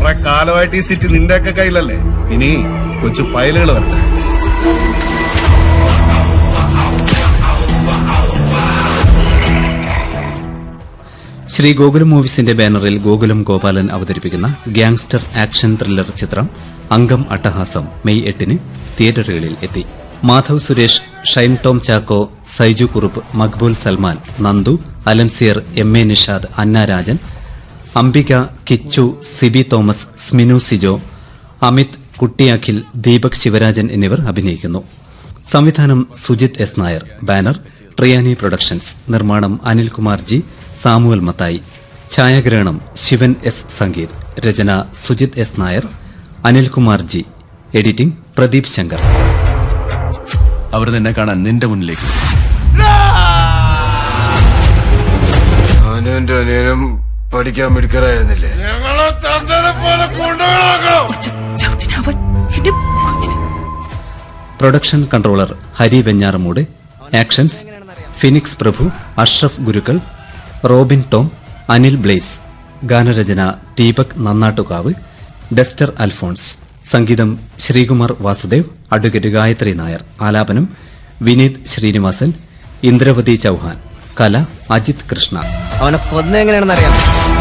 കുറെ കാലമായിട്ട് ഈ സിറ്റി നിന്റെ ഒക്കെ കയ്യിലല്ലേ ഇനി കൊച്ചു പയലുകൾ വരട്ടെ ശ്രീ ഗോകുലം മൂവീസിന്റെ ബാനറിൽ ഗോകുലം ഗോപാലൻ അവതരിപ്പിക്കുന്ന ഗ്യാങ്സ്റ്റർ ആക്ഷൻ ത്രില്ലർ ചിത്രം അംഗം അട്ടഹാസം മെയ് എട്ടിന് തിയേറ്ററുകളിൽ എത്തി മാധവ് സുരേഷ് ഷൈൻ ടോം ചാക്കോ സൈജു കുറുപ്പ് മക്ബൂൽ സൽമാൻ നന്ദു അലൻസിയർ എം എ നിഷാദ് അന്ന രാജൻ അംബിക കിച്ചു സിബി തോമസ് സ്മിനു സിജോ അമിത് കുട്ടി അഖിൽ ദീപക് ശിവരാജൻ എന്നിവർ അഭിനയിക്കുന്നു സംവിധാനം Sujith S Nair banner Triyani productions നിർമ്മാണം അനിൽകുമാർ ജി സാമുവൽ മത്തായി ഛായാഗ്രഹണം ശിവൻ എസ് സംഗീത് രചന Sujith S Nair Anilkumar G editing Pradeep Shankar അവർ നിന്നെ കാണാൻ നിന്റെ മുന്നിലേക്ക് വരും. ഞാനും എന്റെ അനിയനും പഠിക്കാൻ മിടുക്കരായിരുന്നില്ലേ ചവിട്ടിനവൻ എന്റെ കുഞ്ഞിനെ production controller Hari Venjaramoodu actions Phoenix Prabhu Ashraf Gurukkal Robin Tom Anil Blaze ഗാനരചന ദീപക് നന്നാട്ടുകാവ് ഡെസ്റ്റർ അൽഫോൺസ് സംഗീതം ശ്രീകുമാർ വാസുദേവ് അഡ്വക്കേറ്റ് ഗായത്രി നായർ ആലാപനം വിനീത് ശ്രീനിവാസൻ ഇന്ദ്രവതി ചൌഹാൻ കല അജിത് കൃഷ്ണ അവനെ കൊന്ന എങ്ങനെയാണെന്ന് അറിയാം